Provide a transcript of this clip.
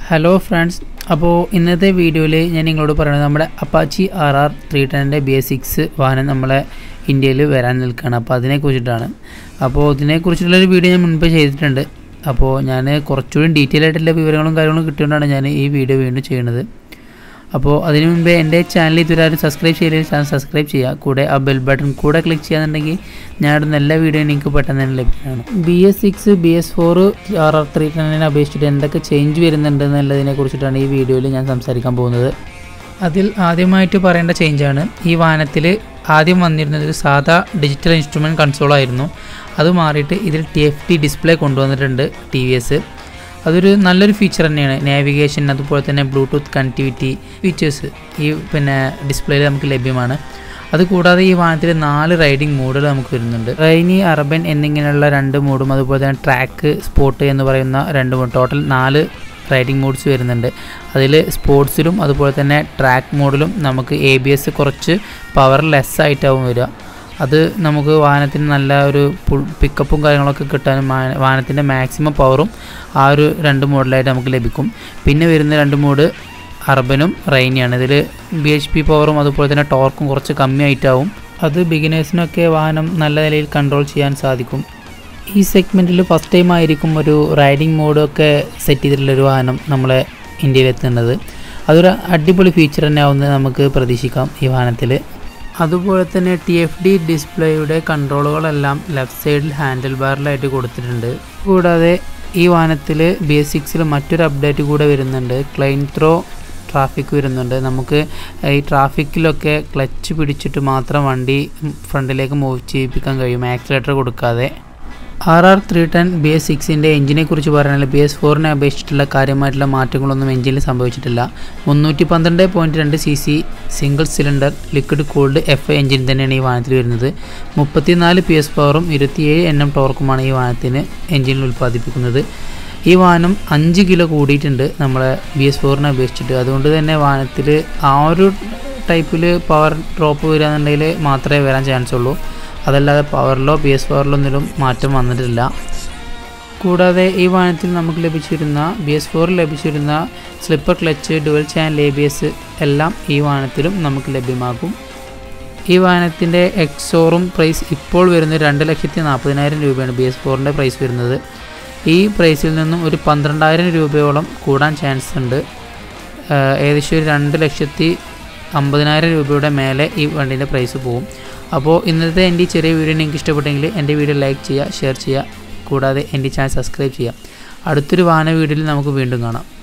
hello friends അപ്പോൾ ഇന്നത്തെ വീഡിയോയിൽ ഞാൻ നിങ്ങളോട് പറയുന്നത് നമ്മുടെ അപ്പാച്ചി ആർ ആർ ത്രീ ടെൻ്റെ ബി എസ് സിക്സ് വാഹനം നമ്മളെ ഇന്ത്യയിൽ വരാൻ നിൽക്കുകയാണ് അപ്പോൾ അതിനെക്കുറിച്ചിട്ടാണ് അപ്പോൾ ഇതിനെക്കുറിച്ചുള്ളൊരു വീഡിയോ ഞാൻ മുൻപ് ചെയ്തിട്ടുണ്ട് അപ്പോൾ ഞാൻ കുറച്ചുകൂടി ഡീറ്റെയിൽ ആയിട്ടുള്ള വിവരങ്ങളും കാര്യങ്ങളും കിട്ടിയോണ്ടാണ് ഞാൻ ഈ വീഡിയോ വീണ്ടും ചെയ്യുന്നത് അപ്പോൾ അതിനു മുമ്പേ എൻ്റെ ചാനൽ ഇതുവരെ ആരും സബ്സ്ക്രൈബ് ചെയ്തില്ലെങ്കിൽ ചാനൽ സബ്സ്ക്രൈബ് ചെയ്യുക കൂടെ ആ ബെൽ ബട്ടൺ കൂടെ ക്ലിക്ക് ചെയ്യാന്നുണ്ടെങ്കിൽ ഞാൻ ഇടുന്ന എല്ലാ വീഡിയോ നിങ്ങൾക്ക് പെട്ടെന്ന് തന്നെ ലഭ്യമാണ് B S six B S four R R three ടെന്നിനെ അപേക്ഷിച്ചിട്ട് എന്തൊക്കെ ചേഞ്ച് വരുന്നുണ്ട് എന്നുള്ളതിനെ കുറിച്ചിട്ടാണ് ഈ വീഡിയോയിൽ ഞാൻ സംസാരിക്കാൻ പോകുന്നത് അതിൽ ആദ്യമായിട്ട് പറയേണ്ട ചേഞ്ചാണ് ഈ വാഹനത്തിൽ ആദ്യം വന്നിരുന്നത് ഒരു സാധാ ഡിജിറ്റൽ ഇൻസ്ട്രുമെൻറ്റ് കൺസോൾ ആയിരുന്നു അത് മാറിയിട്ട് ഇതിൽ ടി എഫ് ടി ഡിസ്പ്ലേ കൊണ്ടുവന്നിട്ടുണ്ട് ടി വി എസ് അതൊരു നല്ലൊരു ഫീച്ചർ തന്നെയാണ് നാവിഗേഷൻ അതുപോലെ തന്നെ ബ്ലൂടൂത്ത് കണക്ടിവിറ്റി ഫീച്ചേഴ്സ് ഈ പിന്നെ ഡിസ്പ്ലേയിൽ നമുക്ക് ലഭ്യമാണ് അതുകൂടാതെ ഈ വാഹനത്തിൽ നാല് റൈഡിംഗ് മോഡുകൾ നമുക്ക് വരുന്നുണ്ട് റൈനി അറബൻ എന്നിങ്ങനെയുള്ള രണ്ട് മോഡും അതുപോലെ തന്നെ ട്രാക്ക് സ്പോട്ട് എന്ന് പറയുന്ന രണ്ട് മോഡ് ടോട്ടൽ നാല് റൈഡിംഗ് മോഡ്സ് വരുന്നുണ്ട് അതിൽ സ്പോർട്സിലും അതുപോലെ തന്നെ ട്രാക്ക് മോഡിലും നമുക്ക് എ ബി എസ് കുറച്ച് പവർ ലെസ് ആയിട്ടാവും വരിക അത് നമുക്ക് വാഹനത്തിന് നല്ല ഒരു പിക്കപ്പും കാര്യങ്ങളൊക്കെ കിട്ടാനും വാഹനത്തിൻ്റെ മാക്സിമം പവറും ആ ഒരു രണ്ട് മോഡലായിട്ട് നമുക്ക് ലഭിക്കും പിന്നെ വരുന്ന രണ്ട് മോഡ് അർബനും റൈനിയാണ് ഇതിൽ ബി എച്ച് പി പവറും അതുപോലെ തന്നെ ടോർക്കും കുറച്ച് കമ്മിയായിട്ടാവും അത് ബിഗിനേഴ്സിനൊക്കെ വാഹനം നല്ല നിലയിൽ കൺട്രോൾ ചെയ്യാൻ സാധിക്കും ഈ സെഗ്മെൻറ്റിൽ ഫസ്റ്റ് ടൈം ആയിരിക്കും ഒരു റൈഡിംഗ് മോഡൊക്കെ സെറ്റ് ചെയ്തിട്ടുള്ളൊരു വാഹനം നമ്മളെ ഇന്ത്യയിൽ എത്തുന്നത് അതൊരു അടിപൊളി ഫീച്ചർ തന്നെ ആവുന്നത് നമുക്ക് പ്രതീക്ഷിക്കാം ഈ വാഹനത്തിൽ അതുപോലെ തന്നെ ടി എഫ് ഡി ഡിസ്പ്ലേയുടെ കൺട്രോളുകളെല്ലാം ലെഫ്റ്റ് സൈഡിൽ ഹാൻഡിൽ ബാറിലായിട്ട് കൊടുത്തിട്ടുണ്ട് കൂടാതെ ഈ വാഹനത്തിൽ ബി എസ് സിക്സിൽ മറ്റൊരു അപ്ഡേറ്റ് കൂടെ വരുന്നുണ്ട് ക്ലൈൻ ത്രോ ട്രാഫിക് വരുന്നുണ്ട് നമുക്ക് ഈ ട്രാഫിക്കിലൊക്കെ ക്ലച്ച് പിടിച്ചിട്ട് മാത്രം വണ്ടി ഫ്രണ്ടിലേക്ക് മൂവ് ചെയ്യിപ്പിക്കാൻ കഴിയും ആക്സിലേറ്റർ കൊടുക്കാതെ R R three ten B S സിക്സിൻ്റെ എഞ്ചിനെ കുറിച്ച് പറയുകയാണെങ്കിൽ ബി എസ് ഫോറിനെ അപേക്ഷിച്ചിട്ടുള്ള കാര്യമായിട്ടുള്ള മാറ്റങ്ങളൊന്നും എഞ്ചിനിൽ സംഭവിച്ചിട്ടില്ല മുന്നൂറ്റി പന്ത്രണ്ട് പോയിൻറ്റ് രണ്ട് C C single cylinder liquid cooled F engine തന്നെയാണ് ഈ വാഹനത്തിൽ വരുന്നത് മുപ്പത്തിനാല് പി എസ് പവറും ഇരുപത്തിയേഴ് എൻ എം ടോർക്കുമാണ് ഈ വാഹനത്തിന് എഞ്ചിനിൽ ഉൽപ്പാദിപ്പിക്കുന്നത് ഈ വാഹനം അഞ്ച് കിലോ കൂടിയിട്ടുണ്ട് നമ്മളെ ബി എസ് ഫോറിനെ അപേക്ഷിച്ചിട്ട് അതുകൊണ്ട് തന്നെ വാഹനത്തിൽ ആ ഒരു ടൈപ്പിൽ പവർ ഡ്രോപ്പ് വരികയെന്നുണ്ടെങ്കിൽ മാത്രമേ വരാൻ ചാൻസ് ഉള്ളൂ അതല്ലാതെ പവറിലോ പി എസ് പവറിലോ ഒന്നിലും മാറ്റം വന്നിട്ടില്ല കൂടാതെ ഈ വാഹനത്തിൽ നമുക്ക് ലഭിച്ചിരുന്ന ബി എസ് ഫോറിൽ ലഭിച്ചിരുന്ന slipper clutch dual channel A B S എല്ലാം ഈ വാഹനത്തിലും നമുക്ക് ലഭ്യമാകും ഈ വാഹനത്തിൻ്റെ എക്സോറും പ്രൈസ് ഇപ്പോൾ വരുന്നത് രണ്ട് ലക്ഷത്തി നാൽപ്പതിനായിരം രൂപയാണ് ബി എസ് ഫോറിൻ്റെ പ്രൈസ് വരുന്നത് ഈ പ്രൈസിൽ നിന്നും ഒരു പന്ത്രണ്ടായിരം രൂപയോളം കൂടാൻ ചാൻസ് ഉണ്ട് ഏകദേശം ഒരു രണ്ട് ലക്ഷത്തി അമ്പതിനായിരം രൂപയുടെ മേലെ ഈ വണ്ടീൻ്റെ പ്രൈസ് പോകും അപ്പോൾ ഇന്നത്തെ എൻ്റെ ഈ ചെറിയ വീഡിയോ നിങ്ങൾക്ക് ഇഷ്ടപ്പെട്ടെങ്കിൽ എൻ്റെ വീഡിയോ ലൈക്ക് ചെയ്യുക ഷെയർ ചെയ്യുക കൂടാതെ എൻ്റെ ചാനൽ സബ്സ്ക്രൈബ് ചെയ്യുക അടുത്തൊരു വാഹന വീഡിയോയിൽ നമുക്ക് വീണ്ടും കാണാം